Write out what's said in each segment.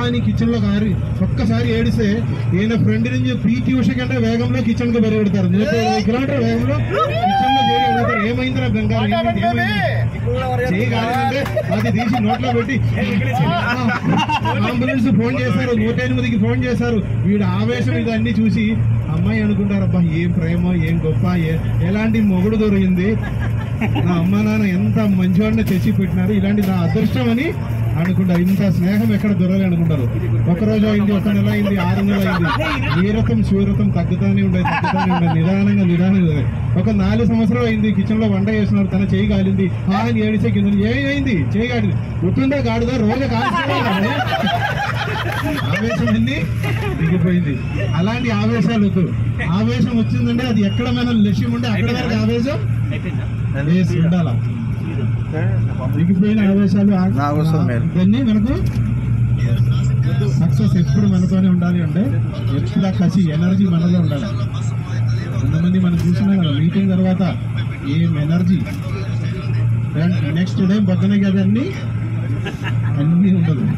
అని కిచెన్ లో కారి ఒక్కసారి ఏడిస్తే ఈయన ఫ్రెండ్ నుంచి పీటీ ఉష కంటే వేగంలో కిచెన్ కు పరిగెడతారు నూట ఇరవై కిలోమీటర్ వేగంలో కిచెన్ లో చేరి అడుగుతారు ఏమైందిరా బెంగారు ఏమైంది? ఏమైంది? చేయి కావాలంటే అది తీసి నోట్లో పెట్టి అంబులెన్స్ ఫోన్ చేశారు నూట ఎనిమిదికి ఫోన్ చేశారు వీడు ఆవేశం ఇదన్నీ చూసి అమ్మాయి అనుకుంటారు అబ్బా ఏం ప్రేమ ఏం గొప్ప ఏ- ఎలాంటి మొగుడు దొరికింది నా అమ్మ నాన్న ఎంత మంచివాడిని తెచ్చి పెట్టినారు ఇలాంటి నా అదృష్టం అని అనుకుంటారు ఇంత స్నేహం ఎక్కడ దొరకలే అనుకుంటారు ఒక రోజు అయింది ఒక నెల అయింది ఆరు నెలలు అయింది వీరతం శూరతం తగ్గుతానే ఉండే తగ్గుతానే ఉండే నిదానంగా నిదానంగా ఉండే. ఒక నాలుగు సంవత్సరాలు అయింది కిచెన్ లో వంట చేస్తున్నారు తన చేయి కాలింది ఆ అని ఏడిసే కింద ఏమైంది చేయి కాలింది గుర్తుండే గాడిదా రోజు కాల్చుకోవాలి ఆవేశం అన్ని దిగిపోయింది అలాంటి ఆవేశాలు వద్దు ఆవేశం వచ్చిందంటే అది ఎక్కడ మన లక్ష్యం ఉంటే అక్కడ వరకు ఆవేశం వేసి ఉండాల దిగిపోయిన ఆవేశాలు ఆ- నాకు వస్తుంది మేలు. ఇవన్నీ మనకు సక్సెస్ ఎప్పుడు మనతోనే ఉండాలి అంటే ఎప్పుడు ఆ కసి ఎనర్జీ మనలో ఉండాలి కొంతమంది మనం చూసినాం కదా మీటింగ్ తర్వాత ఏం ఎనర్జీ నెక్స్ట్ డే పొద్దున కదా అన్ని అన్నీ ఉండదు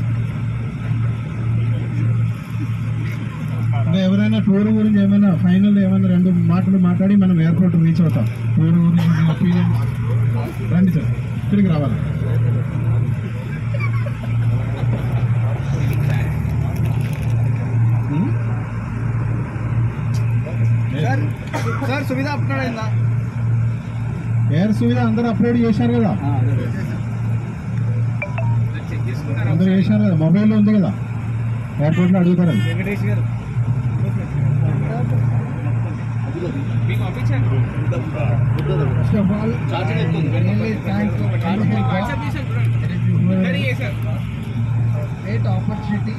ఇంకా ఎవరైనా టూర్ గురించి ఏమైనా ఫైనల్ ఏమైనా రెండు మాటలు మాట్లాడి మనం ఎయిర్పోర్ట్ రీచ్ అవుతాం టూర్ గురించి మీ ఒపీనియన్ రండి సార్ ఇక్కడికి రావాలి hmm? Sir sir Suvidha upload అయిందా ఎయిర్ సువిధ అందరూ అప్లోడ్ చేశారు కదా అందరూ చేశారు కదా మొబైల్లో ఉంది కదా ఎయిర్పోర్ట్లో అడుగుతారు అది. వెంకటేష్ గారు మీకు పంపించాను First of all, really thank you wonderful God. Great opportunity.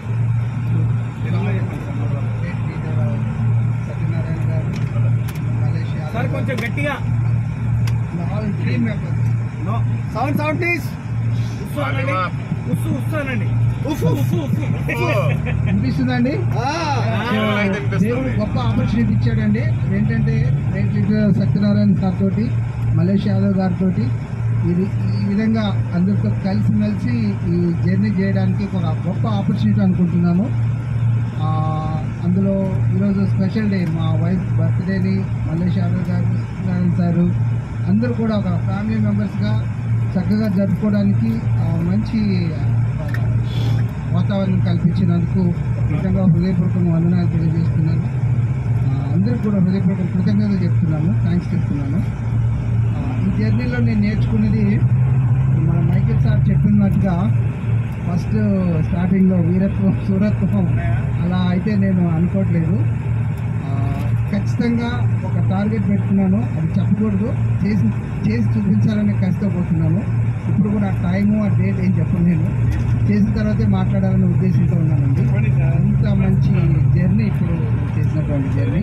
Great leader, Satyanarayana గారు, మలేషియా సార్ కొంచెం గట్టిగా all three members. Sound sound please ఉస్సు అనండి ఉస్సు ఉస్సు అనండి ఉఫ్ ఉఫ్ ఉఫ్ వినిపిస్తుందండి దేవుడు గొప్ప ఆపర్చునిటీ ఇచ్చాడండి ఏంటంటే గ్రేట్ లీడర్ సత్యనారాయణ సార్ తోటి మలేష్ యాదవ్ గారితో ఇది ఈ విధంగా అందరితో కలిసిమెలిసి ఈ జర్నీ చేయడానికి ఒక గొప్ప ఆపర్చునిటీ అనుకుంటున్నాను ఆ, అందులో ఈరోజు స్పెషల్ డే మా వైఫ్ బర్త్డేని మల్లేష్ యాదవ్ గారు సత్యనారాయణ సారు అందరూ కూడా ఒక ఫ్యామిలీ మెంబర్స్గా చక్కగా జరుపుకోవడానికి ఆ, మంచి ఆ, వాతావరణం కల్పించినందుకు నిజంగా హృదయపూర్వక వందనాలు తెలియజేస్తున్నాను ఆ, అందరికీ కూడా హృదయపూర్వక కృతజ్ఞతలు చెప్తున్నాను థ్యాంక్స్ చెప్తున్నాను ఆ, ఈ జర్నీలో నేను నేర్చుకున్నది మన మైకేల్ సార్ చెప్పినట్టుగా ఫస్ట్ స్టార్టింగ్లో వీరత్వం సూరత్వం అలా అయితే నేను అనుకోవట్లేదు ఆ, ఖచ్చితంగా ఒక టార్గెట్ పెట్టుకున్నాను అది చెప్పకూడదు చేసి చేసి చూపించాలని కష్టపోతున్నాను ఇప్పుడు కూడా ఆ టైము ఆ డేట్ ఏం చెప్పను నేను చేసిన తర్వాతే మాట్లాడాలనే ఉద్దేశంతో ఉన్నానండి అంత మంచి జర్నీ ఇప్పుడు చేసినటువంటి జర్నీ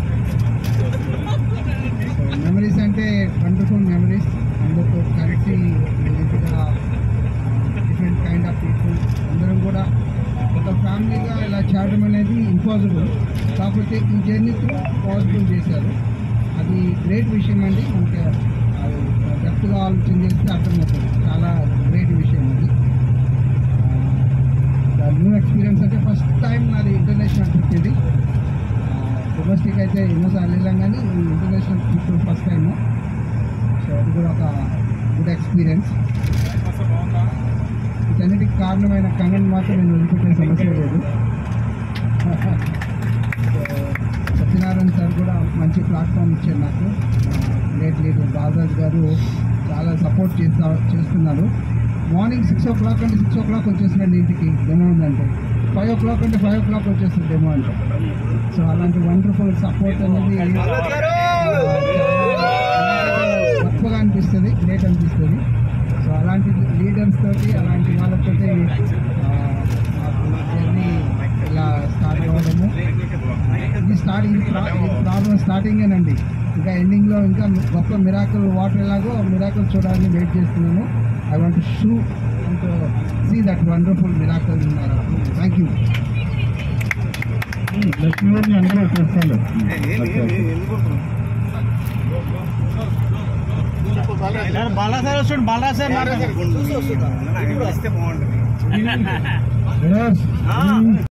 మెమరీస్ అంటే వండర్ఫుల్ మెమరీస్ అందరితో కలిసి విజిట్గా డిఫరెంట్ కైండ్ ఆఫ్ పీపుల్ అందరం కూడా ఒక ఫ్యామిలీగా ఇలా చేయడం అనేది ఇంపాసిబుల్ కాకపోతే ఈ జర్నీ పాసిబుల్ చేశారు అది గ్రేట్ విషయం అండి మనకి అది డెప్త్గా ఆలోచన చేస్తే అర్థమవుతుంది చాలా గ్రేట్ విషయం అది న్యూ ఎక్స్పీరియన్స్ అంటే ఫస్ట్ టైం నాది ఇంటర్నేషనల్ ట్రిప్ ఇది డొమెస్టిక్ అయితే ఎన్నోసార్లు వెళ్ళాం కానీ ఈ international trip first time so అది కూడా ఒక గుడ్ ఎక్స్పీరియన్స్ వీటన్నిటికి కారణమైన కంగన్ మాత్రం నేను వదిలిపెట్టే సమస్య లేదు సో సత్యనారాయణ సార్ కూడా మంచి ప్లాట్ఫామ్ ఇచ్చారు నాకు గ్రేట్ లీడర్ బాలరాజ్ గారు చాలా సపోర్ట్ చేస్తా చేస్తున్నారు మార్నింగ్ సిక్స్ ఓ క్లాక్ అంటే సిక్స్ ఓ క్లాక్ వచ్చేస్తున్నాడు ఇంటికి డెమో ఉందంటే ఫైవ్ ఓ క్లాక్ అంటే ఫైవ్ ఓ క్లాక్ వచ్చేస్తుంది డెమో అంటే సో అలాంటి వండర్ఫుల్ సపోర్ట్ అనేది గొప్పగా అనిపిస్తుంది గ్రేట్ అనిపిస్తుంది సో అలాంటి లీడర్స్ తోటి అలాంటి వాళ్ళతో జర్నీ ఇలా స్టార్ట్ అవ్వడము ఇది స్టార్టింగ్ ఇది ప్రాబ్లం స్టార్టింగేనండి ఇంకా ఎండింగ్లో ఇంకా గొప్ప మిరాకల్ వాటర్ ఎలాగో మిరాకల్ చూడాలని వెయిట్ చేస్తున్నాను I want to and see that wonderful miracle ఉన్నారు థ్యాంక్ యూ లక్ష్మీవారిని అందరూ వచ్చేస్తారు బాలా సార్ వస్తుండు బాలా సార్ వస్తే బాగుంటుంది బ్రదర్స్